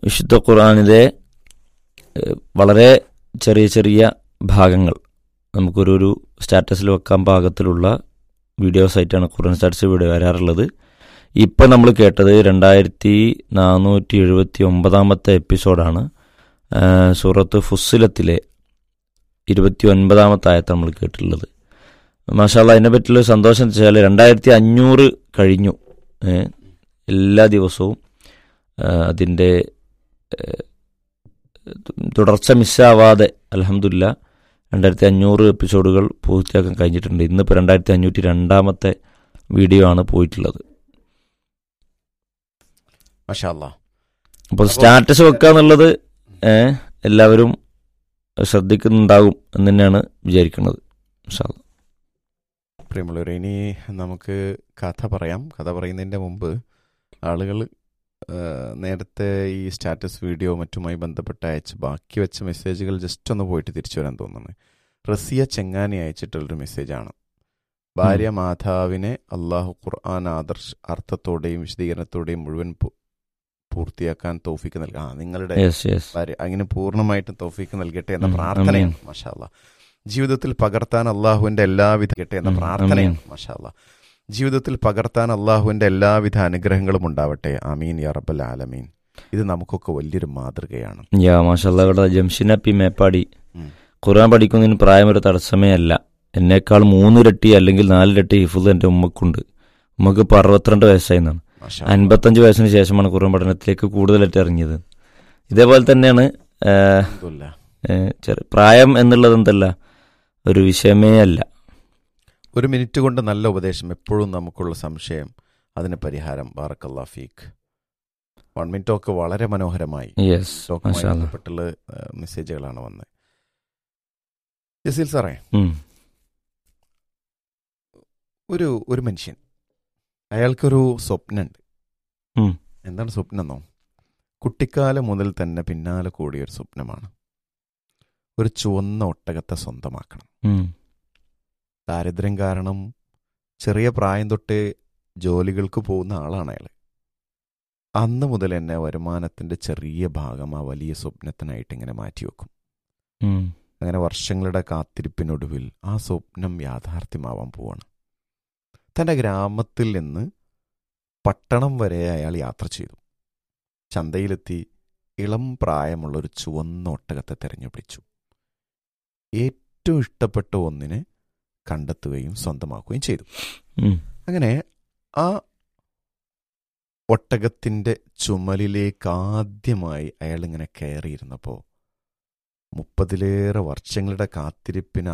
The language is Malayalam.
വിശുദ്ധ ഖുർആാനിലെ ഏഹ്, വളരെ ചെറിയ ചെറിയ ഭാഗങ്ങൾ നമുക്കൊരു ഒരു സ്റ്റാറ്റസിൽ വെക്കാൻ പാകത്തിലുള്ള വീഡിയോസ് ആയിട്ടാണ് ഖുർആൻ സ്റ്റാറ്റസ് വീഡിയോ വരാറുള്ളത് ഇപ്പം നമ്മൾ കേട്ടത് രണ്ടായിരത്തി നാനൂറ്റി എഴുപത്തി ഒമ്പതാമത്തെ എപ്പിസോഡാണ് ഏഹ്, സൂറത്ത് ഫുസ്സിലത്തിലെ ഇരുപത്തി ഒൻപതാമത്തെ ആയത്ത് നമ്മൾ കേട്ടിട്ടുള്ളത് മാഷാല്ല അതിനെ പറ്റിയുള്ള സന്തോഷം എന്ന് വെച്ചാൽ രണ്ടായിരത്തി അഞ്ഞൂറ് കഴിഞ്ഞു ഏഹ്, എല്ലാ ദിവസവും ഏഹ്, അതിൻ്റെ ഏഹ്, തുടർച്ച മിസ്സാവാതെ അലഹമില്ല രണ്ടായിരത്തി അഞ്ഞൂറ് എപ്പിസോഡുകൾ പൂർത്തിയാക്കാൻ കഴിഞ്ഞിട്ടുണ്ട് ഇന്നിപ്പോൾ രണ്ടായിരത്തി അഞ്ഞൂറ്റി രണ്ടാമത്തെ വീഡിയോ ആണ് പോയിട്ടുള്ളത് മഷാല്ല അപ്പോൾ സ്റ്റാറ്റസ് വെക്കുക എന്നുള്ളത് ഏഹ്, എല്ലാവരും ശ്രദ്ധിക്കുന്നുണ്ടാകും എന്ന് തന്നെയാണ് വിചാരിക്കുന്നത് ഇൻഷാ അല്ലാ. പ്രിയമുള്ളവരെ ഇനി നമുക്ക് കഥ പറയാം കഥ പറയുന്നതിൻ്റെ മുമ്പ് ആളുകൾ നേരത്തെ ഈ സ്റ്റാറ്റസ് വീഡിയോ മറ്റുമായി ബന്ധപ്പെട്ട് അയച്ച് ബാക്കി വെച്ച മെസ്സേജുകൾ ജസ്റ്റ് ഒന്ന് പോയിട്ട് തിരിച്ചു വരാൻ തോന്നുന്നു റസിയ ചെങ്ങാനി അയച്ചിട്ടുള്ളൊരു മെസ്സേജാണ് ഭാര്യ മാതാവിനെ അള്ളാഹു ഖുർആൻ ആദർശ അർത്ഥത്തോടെയും വിശദീകരണത്തോടെയും മുഴുവൻ പൂ- പൂർത്തിയാക്കാൻ തോഫിക്ക് നൽകുക ആ നിങ്ങളുടെ യെസ് യെസ് ഭാര്യ അങ്ങനെ പൂർണ്ണമായിട്ടും തൗഫീക്ക് നൽകട്ടെ എന്ന ഉം, പ്രാർത്ഥനയാണ് മഷാല്ല ജീവിതത്തിൽ പകർത്താൻ അള്ളാഹുവിന്റെ എല്ലാവിധ കേട്ടെ എന്ന ഉം, പ്രാർത്ഥനയാണ് മഷാല്ല ജീവിതത്തിൽ പകർത്താൻ അള്ളാഹുവിന്റെ എല്ലാവിധ അനുഗ്രഹങ്ങളും ഉണ്ടാവട്ടെ ആമീൻ യാ റബ്ബൽ ആലമീൻ ഇത് നമുക്കൊക്കെ വലിയൊരു മാതൃകയാണ് യാ മാഷല്ല ഇവിടെ ജംഷിന പി മേപ്പാടി ഉം. ഖുർആൻ പഠിക്കുന്നതിന് പ്രായം ഒരു തടസ്സമേ അല്ല എന്നേക്കാൾ മൂന്നിരട്ടി അല്ലെങ്കിൽ നാലിരട്ടി ഹിഫുദ് എൻ്റെ ഉമ്മക്കുണ്ട് ഉമ്മക്ക് ഇപ്പോൾ അറുപത്തിരണ്ട് വയസ്സായി എന്നാണ് മാഷാ അൻപത്തഞ്ച് വയസ്സിന് ശേഷമാണ് ഖുർആൻ പഠനത്തിലേക്ക് കൂടുതലായിട്ട് ഇറങ്ങിയത് ഇതേപോലെ തന്നെയാണ് ആ, അൽഹംദുലില്ലാ. ഏ, ചെറു- പ്രായം എന്നുള്ളത് എന്തല്ല ഒരു വിഷയമേ അല്ല ഒരു മിനിറ്റ് കൊണ്ട് നല്ല ഉപദേശം എപ്പോഴും നമുക്കുള്ള സംശയം അതിന് പരിഹാരം ബാറക്കല്ലാ ഫീക്ക് വൺ മിനിറ്റ് ഒക്കെ വളരെ മനോഹരമായി യെസ് ടോക്കുമായി മാഷാ അല്ലാ. ബന്ധപ്പെട്ടുള്ള ഏഹ്, മെസ്സേജുകളാണ് വന്നത് ജസീൽ സാറേ ഉം, ഒരു ഒരു മനുഷ്യൻ അയാൾക്കൊരു സ്വപ്നമുണ്ട് ഉം. എന്താണ് സ്വപ്നം എന്നോ കുട്ടിക്കാലം മുതൽ തന്നെ പിന്നാലെ കൂടിയ ഒരു സ്വപ്നമാണ് ഒരു ചുവന്ന ഒട്ടകത്തെ സ്വന്തമാക്കണം ഉം, ദാരിദ്ര്യം കാരണം ചെറിയ പ്രായം തൊട്ടേ ജോലികൾക്ക് പോകുന്ന ആളാണ് അയാൾ അന്ന് മുതൽ എന്നെ വരുമാനത്തിന്റെ ചെറിയ ഭാഗം ആ വലിയ സ്വപ്നത്തിനായിട്ട് ഇങ്ങനെ മാറ്റിവെക്കും ഉം, അങ്ങനെ വർഷങ്ങളുടെ കാത്തിരിപ്പിനൊടുവിൽ ആ സ്വപ്നം യാഥാർത്ഥ്യമാവാൻ പോവാണ് തൻ്റെ ഗ്രാമത്തിൽ നിന്ന് പട്ടണം വരെ അയാൾ യാത്ര ചെയ്തു ചന്തയിലെത്തി ഇളം പ്രായമുള്ള ഒരു ചുവന്ന ഒട്ടകത്തെ തെരഞ്ഞുപിടിച്ചു ഏറ്റവും ഇഷ്ടപ്പെട്ട ഒന്നിനെ കണ്ടെത്തുകയും സ്വന്തമാക്കുകയും ചെയ്തു ഉം, അങ്ങനെ ആ ഒട്ടകത്തിൻ്റെ ചുമലിലേക്ക് ആദ്യമായി അയാൾ ഇങ്ങനെ കയറിയിരുന്നപ്പോൾ മുപ്പതിലേറെ വർഷങ്ങളുടെ കാത്തിരിപ്പിന്